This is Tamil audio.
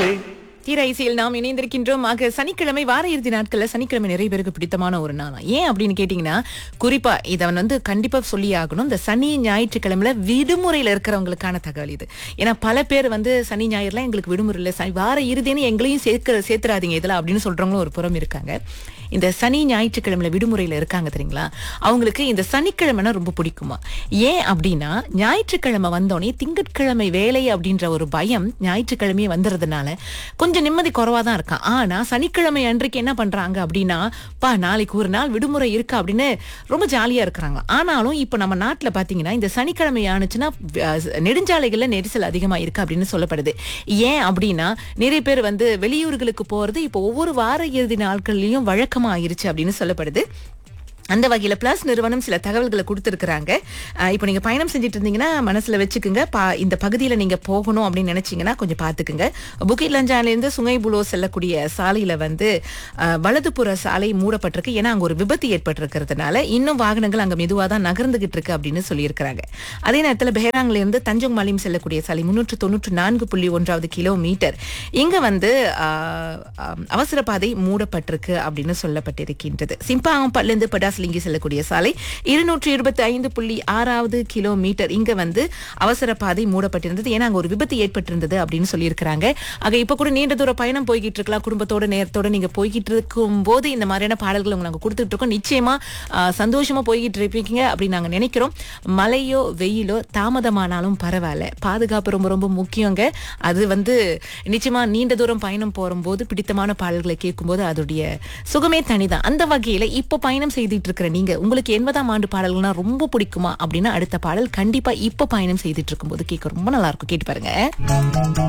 தீரைசியில் நாம் இணைந்திருக்கின்றோம் ஆக சனிக்கிழமை வார இறுதி நாட்கள்ல சனிக்கிழமை நிறைய பேருக்கு பிடித்தமான ஒரு நாள் ஏன் அப்படின்னு கேட்டீங்கன்னா குறிப்பா இதை வந்து கண்டிப்பா சொல்லி ஆகணும் இந்த சனி ஞாயிற்றுக்கிழமையில விடுமுறையில இருக்கிறவங்களுக்கான தகவல் இது ஏன்னா பல பேர் வந்து சனி ஞாயிறுலாம் எங்களுக்கு விடுமுறை இல்லை சனி வார இறுதின்னு எங்களையும் சேர்க்க சேர்த்துறாதீங்க இதெல்லாம் அப்படின்னு சொல்றவங்களும் ஒரு புறம் இருக்காங்க இந்த சனி ஞாயிற்றுக்கிழமையில விடுமுறையில இருக்காங்க தெரியுங்களா அவங்களுக்கு இந்த சனிக்கிழமைனா ரொம்ப பிடிக்குமா ஏன் அப்படின்னா ஞாயிற்றுக்கிழமை வந்தோடனே திங்கட்கிழமை வேலை அப்படின்ற ஒரு பயம் ஞாயிற்றுக்கிழமையே வந்துறதுனால கொஞ்சம் நிம்மதி குறைவா தான் இருக்கான் ஆனா சனிக்கிழமை அன்றைக்கு என்ன பண்றாங்க அப்படின்னா பா நாளைக்கு ஒரு நாள் விடுமுறை இருக்கு அப்படின்னு ரொம்ப ஜாலியா இருக்கிறாங்க ஆனாலும் இப்ப நம்ம நாட்டுல பாத்தீங்கன்னா இந்த சனிக்கிழமை ஆனுச்சுன்னா அஹ், நெடுஞ்சாலைகள்ல நெரிசல் அதிகமா இருக்கு அப்படின்னு சொல்லப்படுது ஏன் அப்படின்னா நிறைய பேர் வந்து வெளியூர்களுக்கு போறது இப்போ ஒவ்வொரு வார இறுதி நாட்கள்லயும் வழக்கமா ஆயிருச்சு அப்படின்னு சொல்லப்படுது அந்த வகையில பிளஸ் நிறுவனம் சில தகவல்களை கொடுத்துருக்குறாங்க இப்போ நீங்க பயணம் செஞ்சுட்டு இருந்தீங்கன்னா மனசுல வச்சுக்குங்க பா இந்த பகுதியில நீங்க போகணும் அப்படின்னு நினைச்சீங்கன்னா கொஞ்சம் பாத்துக்குங்க புகிட் லஞ்சாலேருந்து சுங்கைபுலோ செல்லக்கூடிய சாலையில வந்து அஹ், வலதுபுற சாலை மூடப்பட்டிருக்கு ஏன்னா அங்க ஒரு விபத்து ஏற்பட்டிருக்கிறதுனால இன்னும் வாகனங்கள் அங்க மெதுவா தான் நகர்ந்துகிட்டு இருக்கு அப்படின்னு சொல்லியிருக்கிறாங்க அதே நேரத்தில் பெஹராங்ல இருந்து தஞ்சோங் மாலியம் செல்லக்கூடிய சாலை முன்னூற்று தொண்ணூற்று நான்கு புள்ளி ஒன்றாவது கிலோமீட்டர் இங்க வந்து ஆஹ், ஆஹ், அவசர பாதை மூடப்பட்டிருக்கு அப்படின்னு சொல்லப்பட்டிருக்கின்றது சிம்பாங்கப்பல்லிருந்து படாஸ்லிங்கி செல்லக்கூடிய சாலை இருநூற்று இருபத்தி ஐந்து புள்ளி ஆறாவது கிலோமீட்டர் இங்க வந்து அவசர பாதை மூடப்பட்டிருந்தது ஏன்னா அங்க ஒரு விபத்து ஏற்பட்டிருந்தது அப்படின்னு சொல்லியிருக்கிறாங்க ஆக இப்ப கூட நீண்ட தூர பயணம் போய்கிட்டு இருக்கலாம் குடும்பத்தோட நேரத்தோட நீங்க போய்கிட்டு இருக்கும் போது இந்த மாதிரியான பாடல்கள் உங்களுக்கு நாங்க கொடுத்துட்டு இருக்கோம் நிச்சயமா ஆஹ், சந்தோஷமா போய்கிட்டு இருப்பீங்க அப்படின்னு நாங்க நினைக்கிறோம் மழையோ வெயிலோ தாமதமானாலும் பரவாயில்ல பாதுகாப்பு ரொம்ப ரொம்ப முக்கியங்க அது வந்து நிச்சயமா நீண்ட தூரம் பயணம் போகும்போது பிடித்தமான பாடல்களை கேட்கும்போது அதோடைய சுகமே தனிதான் அந்த வகையில இப்போ பயணம் செய்துட்டு இருக்கிற நீங்க உங்களுக்கு எண்பதாம் ஆண்டு பாடல்கள்னா ரொம்ப பிடிக்குமா அப்படின்னா அடுத்த பாடல் கண்டிப்பா இப்போ பயணம் செய்துட்டு இருக்கும்போது கேட்க ரொம்ப நல்லா இருக்கும் கேட்டு பாருங்க